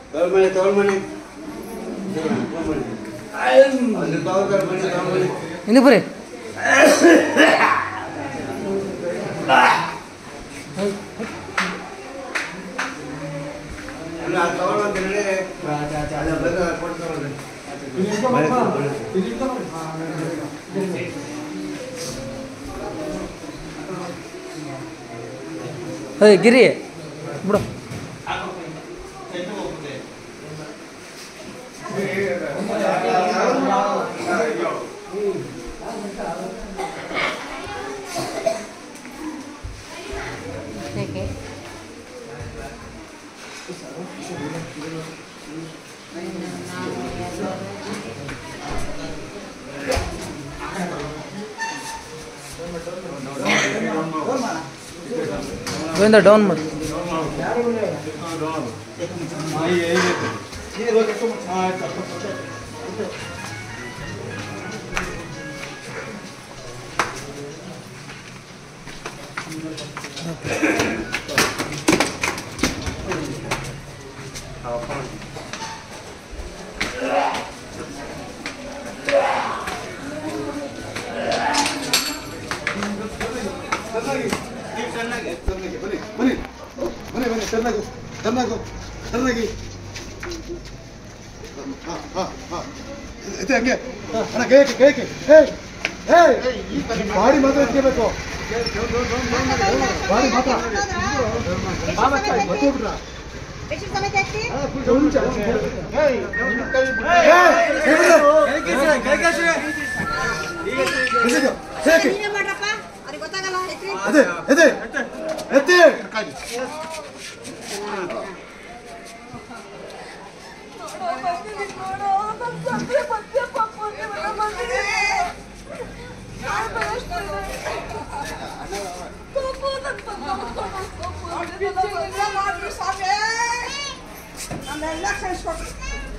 ತೋಳ್ ಮನೆ ತೋಳ್ ಮನೆ ಅಲ್ಲಿ ತೋಳ್ ಮನೆ ತೋಳ್ ಮನೆ ಹಿಂದಕ್ಕೆ ಬರ್ರಿ ಅಲ್ಲ ಆ ತೋಳ್ ಅಂತ ಹೇಳಿ ಅಲ್ಲ ಬಂದು ಕೊಡ್ತಾವಲ್ರಿ ಏಯ್ ಗಿರಿ ಬಿಡು ಗೋವಿಂದ ಡೌನ್ ಮಾಡಿ ಬನ್ನಿ ಬನ್ನಿ ಬನ್ನಿ ಬನ್ನಿ ಚೆನ್ನಾಗು ಚೆನ್ನಾಗು ಚೆನ್ನಾಗಿ ಹಾಂ ಹಾಂ ಹಾಂ ಇದೆ ಹಂಗೆ ಅಣ್ಣ ಕೇಕೆ ಕೇಕೆ ಹೇ ಹೇ ಬಾಡಿ ಮಾತ್ರ ಎತ್ಕೋಬೇಕು ಬಾಡಿ ಮಾತ್ರ ಮತ್ತೋಗ್ಬಿಟ್ರಾ ಎಷ್ಟು ಸಮಯ ಆಗ್ತಿ ಒಂದು ನಿಮಿಷ ಹೇ ಕೇಕೆ ನೀನೇ ಮಾಡ್ರಪ್ಪ ಅವ್ರಿಗೆ ಗೊತ್ತಾಗಲ್ಲ ಎತ್ತಿ ಅದೇ ಅದೇ ಎತ್ತಿ ನಮ್ಮೆಲ್ಲ ಕಳಿಸ್ಕೊಟ್ರು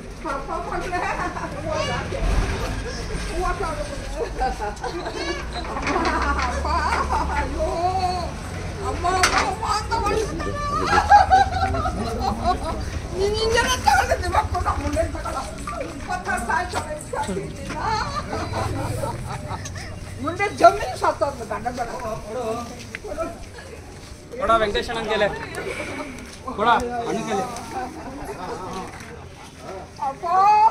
ಅಮ್ಮ ಅಮ್ಮ ಅಂತ ನೀನು ಹಿಂಗೆ ತಗೊಂಡಿದ್ದೆ ಮಕ್ಕಳು ನಮ್ಮ ಮುಂದೆ ತಗೊಳ್ಳೋ ಇಪ್ಪತ್ತಾರು ಸಾವಿರ ಮುಂದೆ ಜಮೀನು ಸತ್ತೋದು ಗಂಡ ಬೇಡ ಕೊಡ ವೆಂಕಟೇಶ್ ಅಣ್ಣನ ಕೊಡ ಅಣ್ಣ ಕೈಲಿ ಅಪ್ಪ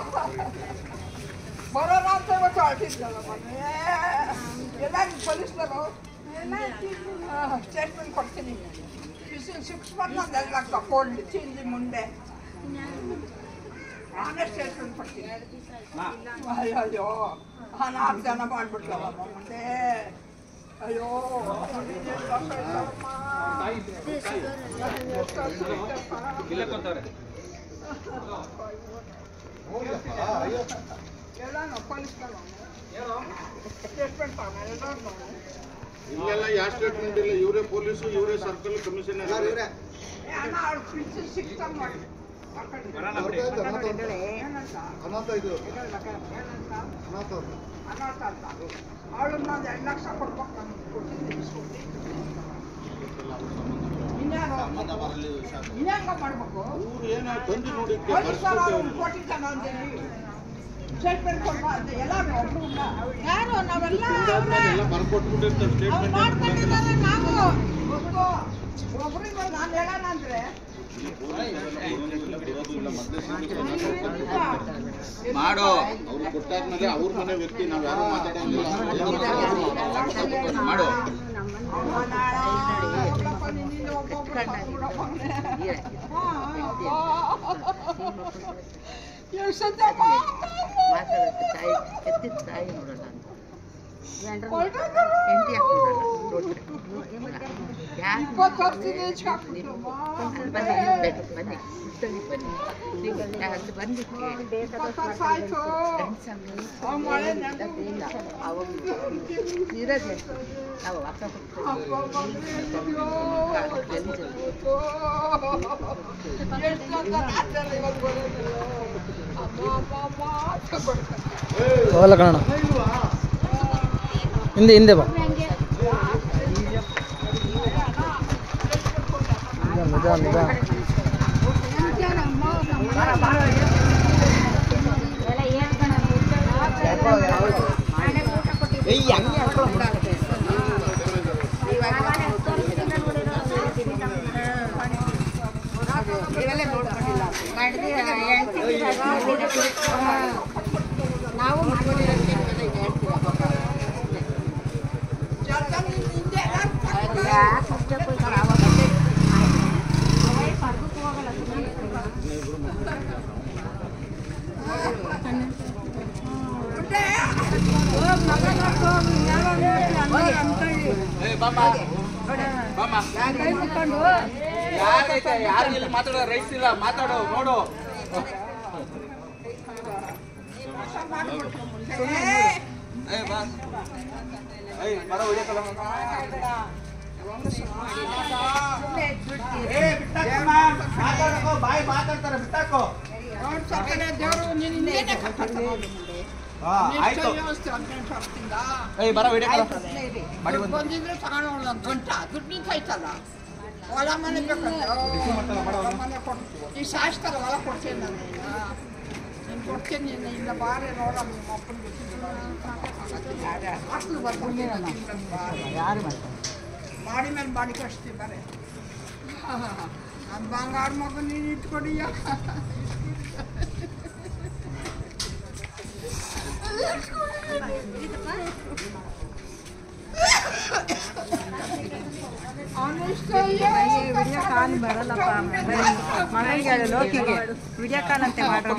ಬರೋಣ ಅಂತ ಇವತ್ತು ಹೊರಟಿದ್ನಲ್ಲ ಮನೆ ಎಲ್ಲ ಪೊಲೀಸ್ನವರು ಸ್ಟೇಟ್ಮೆಂಟ್ ಕೊಡ್ತೀನಿ ಬಿಸಿಲು ಸಿಕ್ಸ್ ಮಂತ್ ಎಲ್ಲ ತಗೊಂಡು ಚಿಂದಿ ಮುಂದೆ ನಾನೇ ಸ್ಟೇಟ್ಮೆಂಟ್ ಕೊಡ್ತೀನಿ ಅಯ್ಯೋ ಅಯ್ಯೋ ನಾಲ್ಕು ಜನ ಮಾಡ್ಬಿಟ್ಲಲ್ಲ ಮುಂದೆ ಅಯ್ಯೋ ಎಷ್ಟು ವರ್ಷ ಆಯ್ತಲ್ಲಮ್ಮ. ಎಷ್ಟು ವರ್ಷ ಆಯ್ತಪ್ಪ. ಇಲ್ಲೇ ಕೂತವ್ರೆ ಎಲ್ಲಾನು ಪೊಲೀಸ್ನವರು ಸ್ಟೇಟ್ಮೆಂಟ್ ತಗೊಂಡು ಎಲ್ಲರೂ ಇಲ್ಲೆಲ್ಲ ಯಾವ ಸ್ಟೇಟ್ಮೆಂಟ್ ಇಲ್ಲ ಇವರೇ ಪೊಲೀಸು ಇವರೇ ಸರ್ಕಲ್ ಕಮಿಷನರ್ ಏ ಅಣ್ಣ ಅವ್ಳು ಪ್ರಿನ್ಸಿಲ್ ಸಿಕ್ತಂಗ್ ಮಾಡಿ ಏನಂತ ಅನಾಥ ಇದು ಏನಂತ ಅನಾಥ ಅದು. ಅನಾಥ ಅಂತ ಅವಳನ್ನ ಒಂದು ಎರಡು ಲಕ್ಷ ಕೊಡ್ಬೇಕು ನಾನು ಕೊಟ್ಟಿದ್ದೆ ಇಸ್ಕೊಂಡು ಇನ್ಯಾರು ಇನ್ಯಾಂಗ ಮಾಡ್ಬೇಕು ಇವ್ರು ಏನೋ ತಂದು ನೋಡಿಕ್ಕೆ ಪೊಲೀಸರು ಅವ್ರು ಕೊಟ್ಟಿದ್ದಾನ ಅಂತೇಳಿ ಸ್ಟೇಟ್ಮೆಂಟ್ ಕೊಡ್ಬ ಅಂತ ಎಲ್ಲಾರು ಒಬ್ರು ಇಲ್ಲ. ಯಾರು ನಾವೆಲ್ಲ ಅವ್ರೇ. ಎಲ್ಲ ಬರ್ಕೊಟ್ಬಿಟ್ಟಿರ್ತಾರೆ ಅವ್ರು ಸ್ಟೇಟ್ಮೆಂಟ್ ಮಾಡ್ಕೊಂಡಿದ್ದಾರೆ ನಾವು ಒಬ್ರು ಒಬ್ರಿಗೆ ನಾನು ಹೇಳೋಣ ಅಂದ್ರೆ ಮಾಡು ಅವ್ರು ಕೊಟ್ಟಾದ್ಮೇಲೆ ಅವ್ರ ಮನೆ ವ್ಯಕ್ತಿ ನಾವ್ ಯಾರು ಮಾತಾಡಂಗಿಲ್ಲ ಮಾಡು ಮಾತಾಡೋಕ್ಕೆ ತಾಯಿ ಎತ್ತಿದ ತಾಯಿ ನೋಡಲ್ಲ ಅಂತ ಹೆಂಡತಿ ಯಾಕೆ ಇಪ್ಪತ್ತು ವರ್ಷದಿಂದ ಹೆಚ್ಚಾಗ್ಬಿಟ್ಟು ಅಲ್ಲಿ ಬನ್ನಿ ನೀವು ಬೇಕು ಬನ್ನಿ ಇಷ್ಟೊಂದು ಬನ್ನಿ ನೀವು ಅಲ್ಲಿ ಬಂದಿಕ್ಕೆ ಇಪ್ಪತ್ತು ವರ್ಷ ಆಯ್ತು ಆ ಮಳೆ ನೆನ್ದು ಇಲ್ಲ ಅವಾಗ ಇರೋದೇ ನಾವು ಅಕ್ಕ ಅಪ್ಪ ಮಗನೇ ಅಯ್ಯೋ, ಎಷ್ಟು ಅಂತ ರಾತ್ರಿ ಇವತ್ತು ಬರೋದಿಲ್ಲ. ಅಮ್ಮ, ಅಮ್ಮ, ಅಮ್ಮ ಅಂತ ಕೊಡ್ತಾರೆ. ಅವಲ್ಲ ಕಣ ಹಿಂದೆ ಹಿಂದೆ ಬಾ ನಿಜ ನಿಜ ನಿಜ ಏನಮ್ಮ ನಾವು ಯಾರೈತೆ ಯಾರು ಇಲ್ಲಿ ಮಾತಾಡೋ ರೈಸ್ ಇಲ್ಲ ಮಾತಾಡೋ ನೋಡು ಏ ಬಾ ಏಯ್ ಬರೋ ಹೊಡಿಯಕ್ಕಲ್ಲ ಏ ಬಿಟ್ಟಾಕಮ್ಮ ಮಾತಾಡಕೋ ಬಾಯಿ ಮಾತಾಡ್ತಾರೆ ಬಿಟ್ಟಾಕೋ ದೇವರು ನೀನು ಇನ್ನೇನೆ ಕರ್ಕೊಂಡು ಹಾ ಆಯ್ತು ಏಯ್ ಬರೋ ಹೊಡಿಯಕ್ಕಲ್ಲ ಮಾಡಿ ಒಂದು ಬಂದಿದ್ರೆ ತಗೊಂಡು ಒಂದು ಗಂಟ ದುಡ್ಡು ನಿಂತೈತಲ್ಲ ಹೊಲ ಮನೆ ಬೇಕಂತ ಹೊಲ ಮನೆ ಕೊಡ್ತೀವಿ ಈ ಶಾಸ್ತ್ರ ಹೊಲ ಕೊಡ್ತೀನಿ ನಾನು ನೀನು ಕೊಡ್ತೀನಿ ನೀನು ಇಲ್ಲ ಬಾರಿ ನೋಡ ನಿಮ್ಮ ಅಪ್ಪನ ಹಾಸ್ಟೆಲ್ ಬರ್ತೀನಿ ಯಾರು ಮಾಡಿ ಮೇಲೆ ಬಾಡಿ ಕಳಿಸ್ತೀವಿ ಬಾರೆ ನನ್ನ ಬಂಗಾರ ಮಗ ನೀನು ಇಟ್ಕೊಡಿಯ ವಿಡಿಯೋ ಕಾಲ್ ಬರಲ್ಲಪ್ಪ ಮಗನಿಗೆ ಹೇಳು ಲೋಕಿಗೆ ವಿಡಿಯೋ ಕಾಲ್ ಅಂತೆ ಮಾಡ್ರ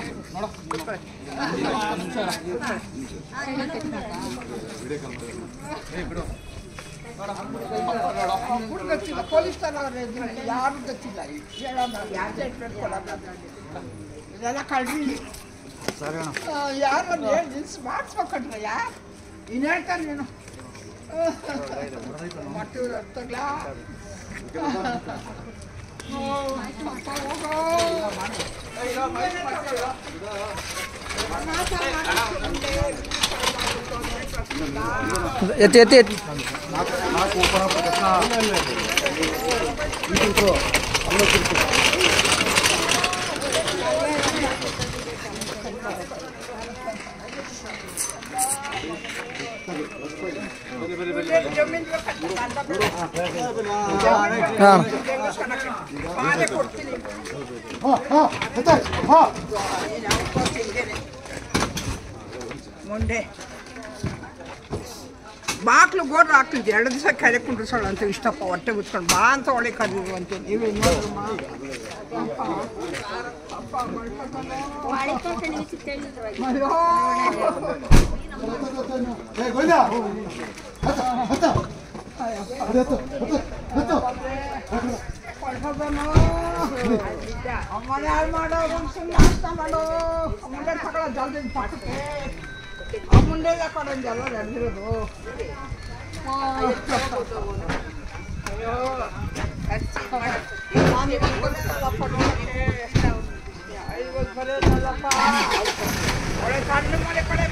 ಹುಡುಗ ಗೊತ್ತಿಲ್ಲ ಪೊಲೀಸ್ ಠಾಣೆ ಯಾರು ಗೊತ್ತಿಲ್ಲ ಹೇಳೋಣ ಯಾರು ಸ್ಟೇಟ್ಮೆಂಟ್ ಕೊಡೋಣ ಇದೆಲ್ಲ ಕಳ್ರಿ ಆ, ಯಾರು ಒಂದು ಹೇಳಿ ಮಾಡಿಸ್ಬೇಕಂದ್ರೆ ಯಾ ಇನ್ನು ಹೇಳ್ತಾನೆ ನೀನು ಮಟ್ಟು ತಗ್ಲಾ ಎತ್ತಿ ಎತ್ತಿ ಎತ್ತಿ ಜಮೀನು ಬೇಕಂತ ದಂಡ ಬೇಡ. ಹಾಂ ಬಾಳೆ ಕೊಡ್ತೀನಿ ಹಾ ಹಾ ಎತ್ತೆ ಹಾ ಮುಂದೆ ಬಾಕ್ಲು ಗೋಡ್ರು ಹಾಕ್ಲಿದ್ದು ಎರಡು ದಿವಸ ಕೆರೆ ಕುಂಡ್ರಿಸೋಣ ಅಂತ ಇಷ್ಟಪ್ಪ ಹೊಟ್ಟೆ ಬಿಚ್ಕೊಂಡು ಬಾ ಅಂತ ಒಳ್ಳೆ ಕರೀರು ಅಂತ ನೀವೇ ನೋಡ್ರಮ್ಮ ಅಪ್ಪ, ಅಪ್ಪ ಮಲ್ಕೊಂಡನೋ. ಅಯ್ಯೋ. ಏ ಗೋವಿಂದ ಹತ್ತ ಹತ್ತ ಅದು ಹತ್ತು ಹತ್ತು ಹತ್ತು ಮಲ್ಕೊಂಡನೋ. ಅಮ್ಮನೇ ಹಾಳು ಮಾಡೋ ಸುಮ್ಮನೆ ನಾಷ್ಟ ಮಾಡೋ ಮುಂದೆ ತಗೊಳ್ಳೋ ಜಲ್ದಿ ಪಟ್ಟಕ್ಕೆ ಆ ಮುಂದೆ ಕೊಡೋ ಜಲ ನಡೆದಿರೋದು ಅಯ್ಯೋ ನಾನು ಇವತ್ತು ಬರೋದಲ್ಲಪ್ಪ ನೋಡಕ್ಕೆ. ಐವತ್ತು ಬರೋದಲ್ಲಪ್ಪ ಒಳ್ಳೆ ಕಣ್ಣು ಮನೆ ಕಡೆ